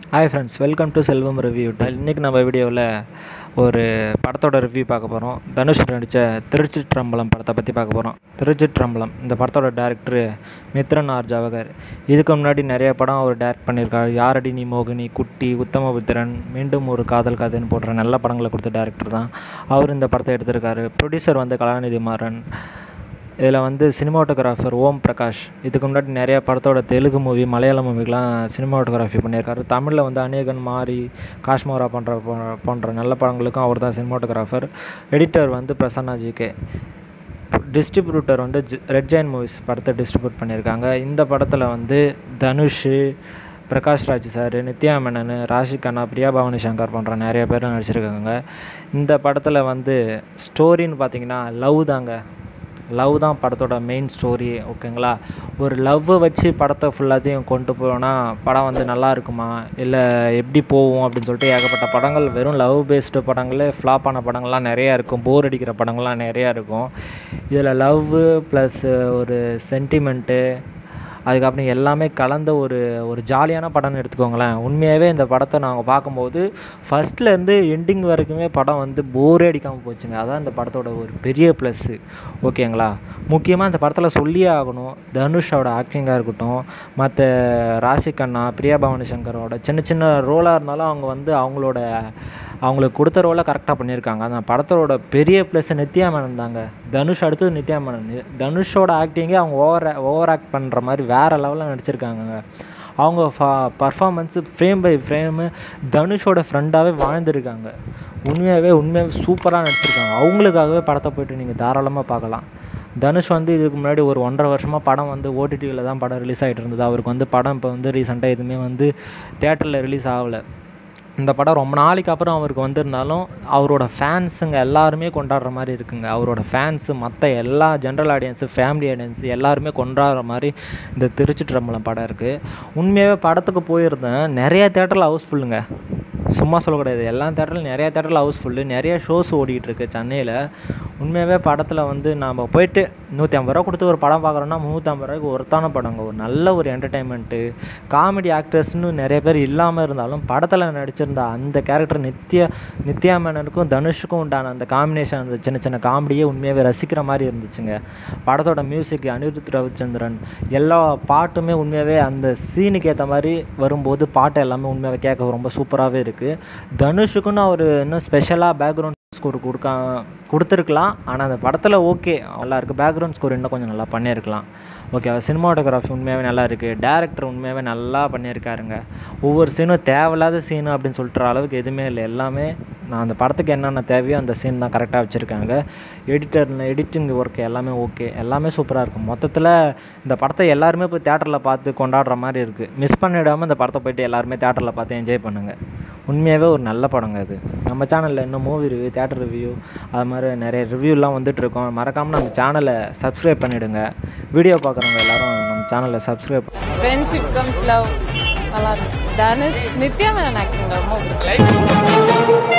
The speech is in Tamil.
hi friends welcome to Selvam review இன்றைக்கி நம்ம வீடியோவில் ஒரு படத்தோட ரிவ்யூ பார்க்க போகிறோம் தனுஷ் நடித்த திருச்சிற்றம்பலம் படத்தை பற்றி பார்க்க போகிறோம் திருச்சிற்றம்பலம் இந்த படத்தோட டேரக்டர் மித்ரன் ஆர் ஜவகர் இதுக்கு முன்னாடி நிறைய படம் அவர் டேரக்ட் பண்ணியிருக்காரு யாரடி நீ மோகினி குட்டி உத்தமபுத்திரன் மீண்டும் ஒரு காதல் கதைன்னு போன்ற நல்ல படங்களை கொடுத்த டேரக்டர் தான் அவர் இந்த படத்தை எடுத்திருக்காரு ப்ரொடியூசர் வந்து கலாநிதி மாறன் இதில் வந்து சினிமாட்டோகிராஃபர் ஓம் பிரகாஷ் இதுக்கு முன்னாடி நிறைய படத்தோட தெலுங்கு மூவி மலையாள மூவிக்கெலாம் சினிமாட்டோகிராஃபி பண்ணியிருக்காரு தமிழில் வந்து அநேகன் மாரி காஷ்மோரா போன்ற போ- போன்ற நல்ல படங்களுக்கும் அவர் தான் சினிமாட்டோகிராஃபர் எடிட்டர் வந்து பிரசன்னா ஜிகே டிஸ்ட்ரிபியூட்டர் வந்து ஜ- ரெட் ஜெயின் மூவிஸ் படத்தை டிஸ்ட்ரிபியூட் பண்ணியிருக்காங்க இந்த படத்தில் வந்து தனுஷ் பிரகாஷ் ராஜ் சார் நித்யா மேனன் ராஷி கண்ணா பிரியா பவானி சங்கர் போன்ற நிறைய பேர் நடிச்சிருக்காங்க இந்த படத்தில் வந்து ஸ்டோரின்னு பார்த்தீங்கன்னா லவ் தாங்க லவ் தான் படத்தோட மெயின் ஸ்டோரி ஓகேங்களா ஒரு லவ்வை வச்சு படத்தை ஃபுல்லாத்தையும் கொண்டு போனால் படம் வந்து நல்லா இருக்குமா இல்லை எப்படி போகும் அப்படின்னு சொல்லிட்டு ஏகப்பட்ட படங்கள் வெறும் லவ் பேஸ்டு படங்களே ஃப்ளாப் ஆன படங்கள்லாம் நிறையா இருக்கும் போர் அடிக்கிற படங்கள்லாம் நிறையா இருக்கும் இதில் லவ்வு ப்ளஸ் ஒரு சென்டிமெண்ட்டு அதுக்கப்புறம் எல்லாமே கலந்த ஒரு ஒரு ஜாலியான படம்னு எடுத்துக்கோங்களேன் உண்மையாகவே இந்த படத்தை நாங்கள் பார்க்கும்போது ஃபஸ்ட்லேருந்து எண்டிங் வரைக்குமே படம் வந்து போரே அடிக்காமல் போச்சுங்க அதான் இந்த படத்தோட ஒரு பெரிய ப்ளஸ்ஸு ஓகேங்களா முக்கியமாக இந்த படத்தில் சொல்லியே ஆகணும் தனுஷோட ஆக்டிங்காக இருக்கட்டும் மற்ற ராசி கண்ணா பிரியா பவானி சங்கரோட சின்ன சின்ன ரோலாக இருந்தாலும் அவங்க வந்து அவங்களோட அவங்களுக்கு கொடுத்த ரோலை கரெக்டாக பண்ணியிருக்காங்க அந்த படத்தோட பெரிய ப்ளஸ் நித்யா மேனன் தாங்க தனுஷ் அடுத்தது நித்யா மேனன் தனுஷோட ஆக்டிங்கே அவங்க ஓவர் ஓவர் ஆக்ட் பண்ணுற மாதிரி வேறு லெவலில் நடிச்சிருக்காங்கங்க அவங்க ஃபா பர்ஃபாமன்ஸு ஃப்ரேம் பை ஃப்ரேமு தனுஷோட ஃப்ரெண்டாகவே வாழ்ந்துருக்காங்க உண்மையாகவே உண்மையாகவே சூப்பராக நடிச்சிருக்காங்க அவங்களுக்காகவே படத்தை போயிட்டு நீங்கள் தாராளமாக பார்க்கலாம் தனுஷ் வந்து இதுக்கு முன்னாடி ஒரு ஒன்றரை வருஷமாக படம் வந்து ஓடிடியில் தான் படம் ரிலீஸ் ஆகிட்டு இருந்தது அவருக்கு வந்து படம் இப்போ வந்து ரீசெண்டாக எதுவுமே வந்து தேட்டரில் ரிலீஸ் ஆகலை இந்த படம் ரொம்ப நாளைக்கு அப்புறம் அவருக்கு வந்திருந்தாலும் அவரோட ஃபேன்ஸுங்க எல்லாருமே கொண்டாடுற மாதிரி இருக்குங்க அவரோட ஃபேன்ஸு மற்ற எல்லா ஜென்ரல் ஆடியன்ஸு ஃபேமிலி ஆடியன்ஸு எல்லாருமே கொண்டாடுற மாதிரி இந்த திருச்சிற்றம்பலம் படம் இருக்குது உண்மையாகவே படத்துக்கு போயிருந்தேன் நிறைய தேட்டரில் ஹவுஸ்ஃபுல்லுங்க சும்மா சொல்லக்கூடாது எல்லா தேட்டரில் நிறைய தேட்டரில் ஹவுஸ்ஃபுல்லு நிறைய ஷோஸ் ஓடிட்டு இருக்கு சென்னையில் உண்மையாகவே படத்தில் வந்து நாம் போயிட்டு நூற்றி ஐம்பது ரூபா கொடுத்து ஒரு படம் பார்க்குறோன்னா முந்நூற்றம்பது ரூபாய்க்கு ஒருத்தான படங்க ஒரு நல்ல ஒரு என்டர்டைன்மெண்ட்டு காமெடி ஆக்டர்ஸ்னு நிறைய பேர் இல்லாமல் இருந்தாலும் படத்தில் நடிச்சிருந்த அந்த கேரக்டர் நித்யா நித்யா மேனனுக்கும் தனுஷுக்கும் உண்டான அந்த காம்பினேஷன் அந்த சின்ன சின்ன காமெடியே உண்மையாகவே ரசிக்கிற மாதிரி இருந்துச்சுங்க படத்தோட மியூசிக் அனிருத் ரவிச்சந்திரன் எல்லா பாட்டுமே உண்மையாகவே அந்த சீனுக்கு ஏற்ற மாதிரி வரும்போது பாட்டு எல்லாமே உண்மையாகவே கேட்க ரொம்ப சூப்பராகவே இருக்குது தனுஷுக்குன்னு அவர் இன்னும் ஸ்பெஷலாக பேக்ரவுண்ட் ஸ்கோர் கொடுக்கா கொடுத்துருக்கலாம் ஆனால் அந்த படத்தில் ஓகே நல்லா இருக்குது பேக்ரவுண்ட் ஸ்கோர் இன்னும் கொஞ்சம் நல்லா பண்ணியிருக்கலாம் ஓகே சினிமாட்டோகிராஃபி உண்மையாகவே நல்லா இருக்குது டேரக்டர் உண்மையாகவே நல்லா பண்ணியிருக்காருங்க ஒவ்வொரு சீனும் தேவையில்லாத சீனு அப்படின்னு சொல்லிட்டு அளவுக்கு எதுவுமே இல்லை எல்லாமே நான் அந்த படத்துக்கு என்னென்ன தேவையோ அந்த சீன் தான் கரெக்டாக வச்சுருக்காங்க எடிட்டர் எடிட்டிங் ஒர்க் எல்லாமே ஓகே எல்லாமே சூப்பராக இருக்கும் மொத்தத்தில் இந்த படத்தை எல்லாருமே போய் தேட்டரில் பார்த்து கொண்டாடுற மாதிரி இருக்குது மிஸ் பண்ணிடாமல் இந்த படத்தை போயிட்டு எல்லாருமே தேட்டரில் பார்த்து என்ஜாய் பண்ணுங்கள் உண்மையாகவே ஒரு நல்ல படங்க அது நம்ம சேனலில் இன்னும் மூவி ரிவ்யூ தேட்டர் ரிவ்யூ அது மாதிரி நிறைய ரிவ்யூலாம் வந்துட்டுருக்கோம் மறக்காமல் நம்ம சேனலை சப்ஸ்கிரைப் பண்ணிவிடுங்க வீடியோ பார்க்குறவங்க எல்லாரும் நம்ம சேனலை சப்ஸ்கிரைப் ஃப்ரெண்ட்ஷிப் கம்ஸ் லவ் நல்லா இருந்துச்சு தனுஷ் நித்யா மேனன் ஆக்டிங் ரொம்ப பிடிக்கும்